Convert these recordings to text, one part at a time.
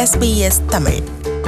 SBS Tamil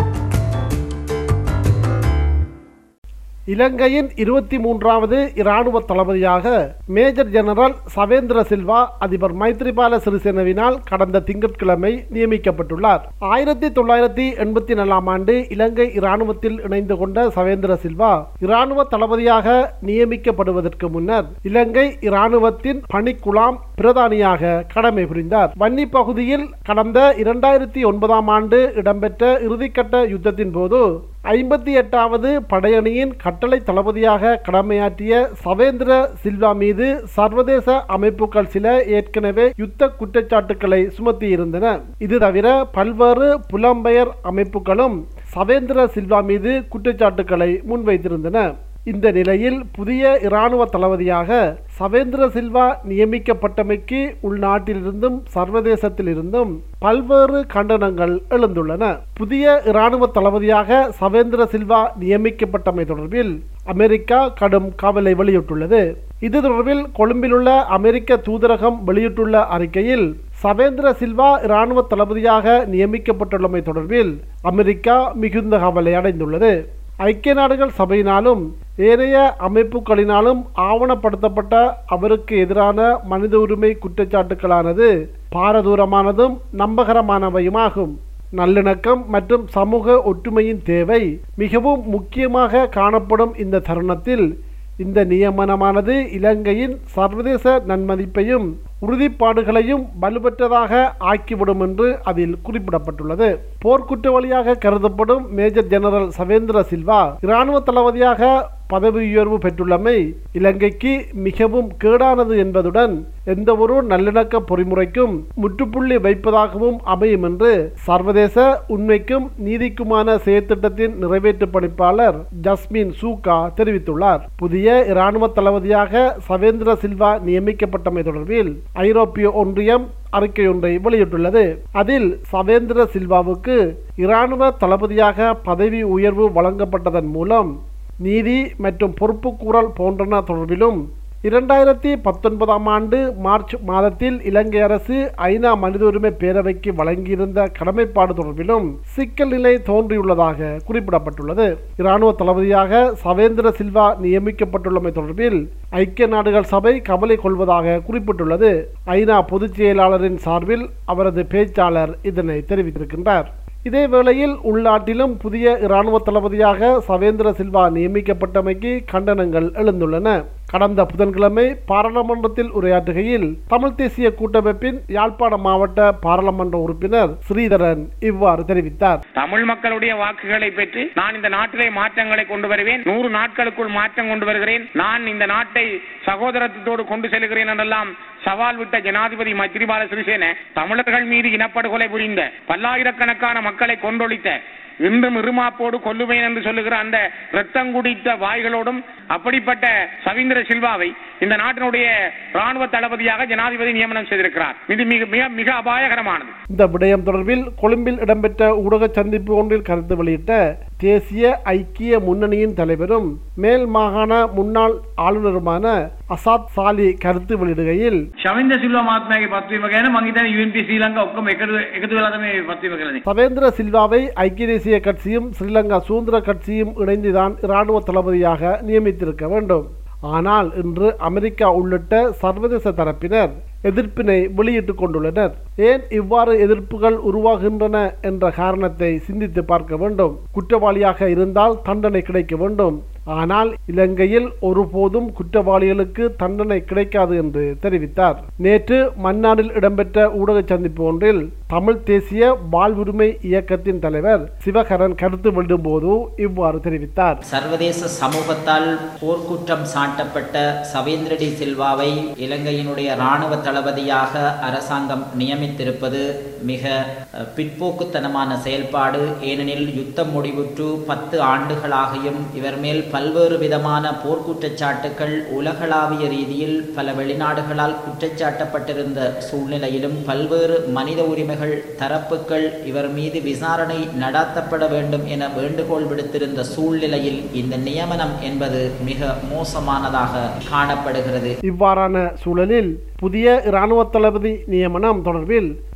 இலங்கையின் இருபத்தி மூன்றாவது இராணுவ தளபதியாக மேஜர் ஜெனரல் சவேந்திர சில்வா அதிபர் மைத்ரிபால சிறிசேனவினால் கடந்த திங்கட்கிழமை நியமிக்கப்பட்டுள்ளார் ஆயிரத்தி தொள்ளாயிரத்தி எண்பத்தி நாலாம் ஆண்டு இலங்கை இராணுவத்தில் இணைந்து கொண்ட சவேந்திர சில்வா இராணுவ தளபதியாக நியமிக்கப்படுவதற்கு முன்னர் இலங்கை இராணுவத்தின் பணிக்குழாம் பிரதானியாக கடமை புரிந்தார் வன்னி பகுதியில் கடந்த இரண்டாயிரத்தி ஒன்பதாம் ஆண்டு இடம்பெற்ற இறுதிக்கட்ட யுத்தத்தின் போது ஐம்பத்தி எட்டாவது படையணியின் கட்டளை தளபதியாக கடமையாற்றிய சவேந்திர சில்வா மீது சர்வதேச அமைப்புகள் சில ஏற்கனவே யுத்த குற்றச்சாட்டுக்களை சுமத்தியிருந்தன இது தவிர பல்வேறு புலம்பெயர் அமைப்புகளும் சவேந்திர சில்வா மீது குற்றச்சாட்டுக்களை முன்வைத்திருந்தன இந்த நிலையில் புதிய இராணுவ தளபதியாக சவேந்திர சில்வா நியமிக்கப்பட்டமைக்கு உள்நாட்டிலிருந்தும் சர்வதேசத்திலிருந்தும் பல்வேறு கண்டனங்கள் எழுந்துள்ளன புதிய இராணுவ தளபதியாக சவேந்திர சில்வா நியமிக்கப்பட்டமை தொடர்பில் அமெரிக்கா கடும் கவலை வெளியிட்டுள்ளது இது தொடர்பில் கொழும்பிலுள்ள அமெரிக்க தூதரகம் வெளியிட்டுள்ள அறிக்கையில் சவேந்திர சில்வா இராணுவ தளபதியாக நியமிக்கப்பட்டுள்ளமை தொடர்பில் அமெரிக்கா மிகுந்த கவலை அடைந்துள்ளது ஐக்கிய நாடுகள் சபையினாலும் ஏனைய அமைப்புகளினாலும் ஆவணப்படுத்தப்பட்ட அவருக்கு எதிரான மனித உரிமை குற்றச்சாட்டுகளானது பாரதூரமானதும் நம்பகரமானவையுமாகும் நல்லிணக்கம் மற்றும் சமூக ஒற்றுமையின் தேவை மிகவும் முக்கியமாக காணப்படும் இந்த தருணத்தில் இந்த நியமனமானது இலங்கையின் சர்வதேச நன்மதிப்பையும் உறுதிப்பாடுகளையும் வலுப்பெற்றதாக ஆக்கிவிடும் என்று அதில் குறிப்பிடப்பட்டுள்ளது போர்க்குற்றவாளியாக கருதப்படும் மேஜர் ஜெனரல் சவேந்திர சில்வா இராணுவ தளபதியாக பதவி உயர்வு பெற்றுள்ளமை இலங்கைக்கு மிகவும் கேடானது என்பதுடன் எந்த ஒரு நல்லிணக்க பொறிமுறைக்கும் முற்றுப்புள்ளி வைப்பதாகவும் அமையும் என்று சர்வதேச உண்மைக்கும் நீதிக்குமான செயற்திட்டத்தின் நிறைவேற்று பணிப்பாளர் ஜஸ்மின் சூகா தெரிவித்துள்ளார் புதிய இராணுவ தளபதியாக சவேந்திர சில்வா நியமிக்கப்பட்டமை தொடர்பில் ஐரோப்பிய ஒன்றியம் அறிக்கை ஒன்றை வெளியிட்டுள்ளது அதில் சவேந்திர சில்வாவுக்கு இராணுவ தளபதியாக பதவி உயர்வு வழங்கப்பட்டதன் மூலம் நீதி மற்றும் பொறுப்புக்கூறல் போன்றன தொடர்பிலும் இரண்டாயிரத்தி பத்தொன்பதாம் ஆண்டு மார்ச் மாதத்தில் இலங்கை அரசு ஐநா மனித உரிமை பேரவைக்கு வழங்கியிருந்த கடமைப்பாடு தொடர்பிலும் சிக்கல் நிலை தோன்றியுள்ளதாக குறிப்பிடப்பட்டுள்ளது இராணுவ தளபதியாக சவேந்திர சில்வா நியமிக்கப்பட்டுள்ளமை தொடர்பில் ஐக்கிய நாடுகள் சபை கவலை கொள்வதாக குறிப்பிட்டுள்ளது ஐநா பொதுச் செயலாளரின் சார்பில் அவரது பேச்சாளர் இதனை தெரிவித்திருக்கின்றார் இதே வேளையில் உள்நாட்டிலும் புதிய இராணுவ தளபதியாக சவேந்திர சில்வா நியமிக்கப்பட்டமைக்கு கண்டனங்கள் எழுந்துள்ளன கடந்த புதன்கிழமை பாராளுமன்றத்தில் உரையாற்றுகையில் தமிழ் தேசிய கூட்டமைப்பின் யாழ்ப்பாண மாவட்ட பாராளுமன்ற உறுப்பினர் ஸ்ரீதரன் இவ்வாறு தெரிவித்தார் தமிழ் மக்களுடைய வாக்குகளை பெற்று நான் இந்த நாட்டிலே மாற்றங்களை கொண்டு வருவேன் நூறு நாட்களுக்குள் மாற்றம் கொண்டு வருகிறேன் நான் இந்த நாட்டை சகோதரத்தோடு கொண்டு செல்கிறேன் என்றெல்லாம் சவால் விட்ட ஜனாதிபதி மைத்ரிபால சிறிசேன தமிழர்கள் மீது இனப்படுகொலை புரிந்த பல்லாயிரக்கணக்கான மக்களை கொண்டொழித்த இன்றும் இருமாப்போடு கொல்லுவேன் என்று சொல்லுகிற அந்த ரத்தம் குடித்த வாய்களோடும் அப்படிப்பட்ட சவீந்திர சில்வாவை இந்த நாட்டினுடைய ராணுவ தளபதியாக ஜனாதிபதி நியமனம் செய்திருக்கிறார் இது மிக மிக மிக அபாயகரமானது இந்த விடயம் தொடர்பில் கொழும்பில் இடம்பெற்ற ஊடக சந்திப்பு ஒன்றில் கருத்து வெளியிட்ட தேசிய ஐக்கிய முன்னணியின் தலைவரும் மேல் மாகாண முன்னாள் ஆளுநருமான அசாத் சாலி கருத்து வெளியிடுகையில் ශවින්ද සිල්වා මහත්මයාගේ පත්වීම ගැන මං හිතන්නේ UNP ශ්‍රී ලංකා ඔක්කොම එකතු එකතු වෙලා තමයි පත්වීම කළේ. சவேந்திர சில்வாவை ஐக்கிய தேசிய கட்சியும் ஸ்ரீலங்கா சுதந்திர கட்சியும் இணைந்துதான் இராணுவ தளபதியாக நியமித்திருக்க வேண்டும் ஆனால் இன்று அமெரிக்கா உள்ளிட்ட சர்வதேச தரப்பினர் எதிர்ப்பினை வெளியிட்டுக் கொண்டுள்ளனர் ஏன் இவ்வாறு எதிர்ப்புகள் உருவாகின்றன என்ற காரணத்தை சிந்தித்து பார்க்க வேண்டும் குற்றவாளியாக இருந்தால் தண்டனை கிடைக்க வேண்டும் ஆனால் இலங்கையில் ஒருபோதும் குற்றவாளிகளுக்கு தண்டனை கிடைக்காது என்று தெரிவித்தார் நேற்று மன்னாரில் இடம்பெற்ற ஊடக சந்திப்பு ஒன்றில் தமிழ் தேசிய வாழ்வுரிமை இயக்கத்தின் தலைவர் சிவகரன் கருத்து வெளியிடும்போது இவ்வாறு தெரிவித்தார் சர்வதேச சமூகத்தால் போர்க்குற்றம் சாட்டப்பட்ட சவேந்திர டி சில்வாவை இலங்கையினுடைய இராணுவ தளபதியாக அரசாங்கம் நியமித்திருப்பது மிக அஹ், பிற்போக்குத்தனமான செயல்பாடு ஏனெனில் யுத்தம் முடிவுற்று பத்து ஆண்டுகளாகியும் இவர் மேல் பல்வேறு விதமான போர்க்குற்றச்சாட்டுகள் உலகளாவிய ரீதியில் பல வெளிநாடுகளால் குற்றச்சாட்டப்பட்டிருந்த சூழ்நிலையிலும் பல்வேறு மனித உரிமைகள் தரப்புகள் இவர் மீது விசாரணை நடாத்தப்பட வேண்டும் என வேண்டுகோள் விடுத்திருந்த சூழ்நிலையில் இந்த நியமனம் என்பது மிக மோசமானதாக காணப்படுகிறது இவ்வாறான சூழலில் புதிய இராணுவ தளபதி நியமனம் தொடர்பில்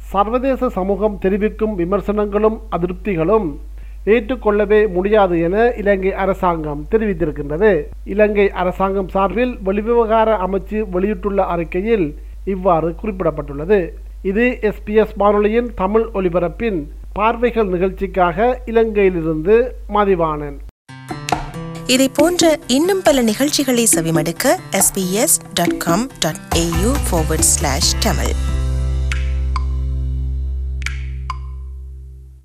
சர்வதேச சமூகம் தெரிவிக்கும் விமர்சனங்களும் அதிருப்திகளும் ஏற்றுக்கொள்ளவே முடியாது என இலங்கை அரசாங்கம் தெரிவித்திருக்கின்றது இலங்கை அரசாங்கம் சார்பில் வெளிவிவகார அமைச்சு வெளியிட்டுள்ள அறிக்கையில் இவ்வாறு குறிப்பிடப்பட்டுள்ளது இது எஸ்பிஎஸ் வானொலியின் தமிழ் ஒலிபரப்பின் பார்வைகள் நிகழ்ச்சிக்காக இலங்கையிலிருந்து மதிவானன் இதை போன்ற இன்னும் பல நிகழ்ச்சிகளை செவிமடுக்க sbs.com.au forward slash tamil